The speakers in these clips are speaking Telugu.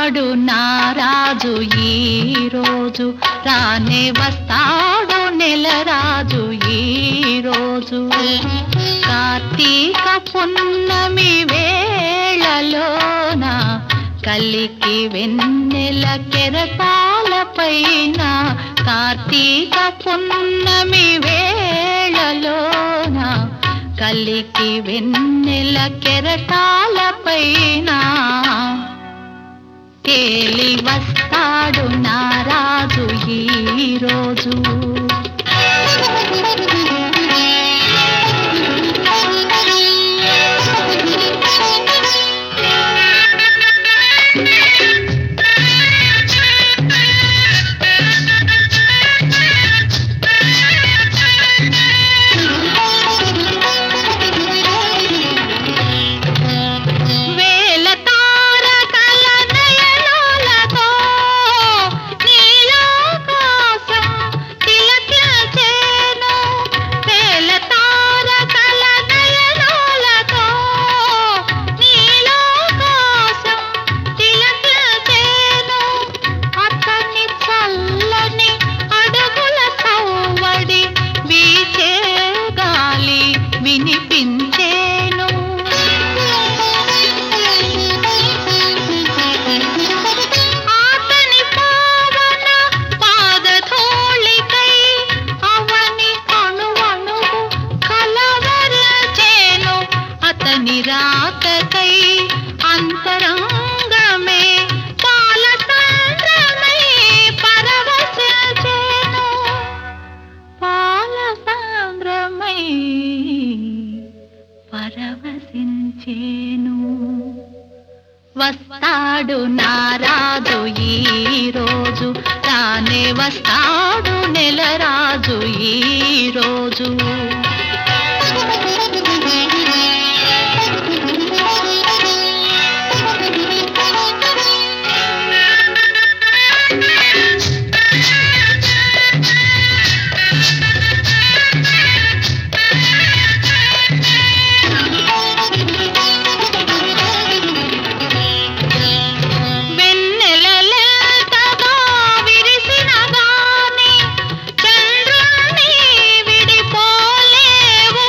వస్తాడు నారాజు ఈ రోజు రానే వస్తాడు నెలరాజు ఈ రోజు కార్తీక పున్నమి వేళలోన కలికి వెన్నెల కెరటాల పైన కార్తీక పున్నమి వేళలోన కలికి వెన్నెల కెరటాల పైన తేలి వస్తాడు నారాజు ఈ రోజు వేల తారకల నయనాలతో నీలాకాశం తిలకించేను. వేల తారకల నయనాలతో నీలాకాశం తిలకించేను. అతని చల్లని అడుగుల సవ్వడి వీచే గాలి వినిపించేను ఆతని పావన పాదధూళికై అవని అణువణువు కలవరచేను అతని రాకకై అంతరంగమే పాల సంద్రమై పరవశించేను పాల సంద్రమై పరవశించేను వస్తాడు నారాజు ఈ రోజు రానే వస్తాడు నెలరాజు ఈ రోజు వెన్నెలలెంతగా విరిసిన గాని చంద్రుణ్ణి విడిపోలేవు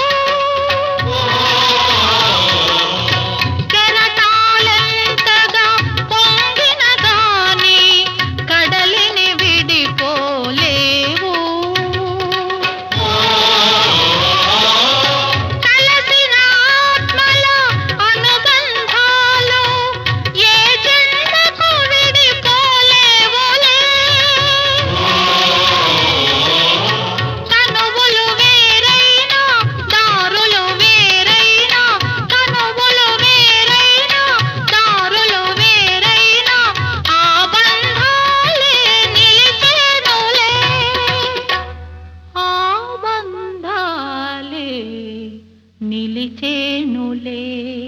కెరటాలెంతగా పొంగిన గాని కడలిని విడిపోలేవు కలసిన ఆత్మల అనుబంధాలు ఏ జన్మకు విడిపోలేవులే కనువులు వేరైనా దారులు వేరైనా కనువులు వేరైనా దారులు వేరైనా ఆ బంధాలే నిలిచేనులే ఆ బంధాలే నిలిచేనులే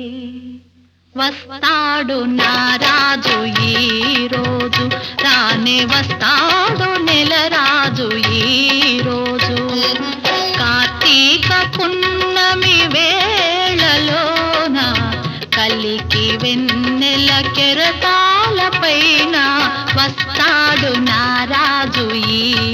వస్తాడు నారాజు ఈ రోజు రానే వస్తాడు నెలరాజు ఈ రోజు కార్తీక పున్నమి వేళలోన కలికి వెన్నెల కెరటాల పైన వస్తాడు నారాజు ఈ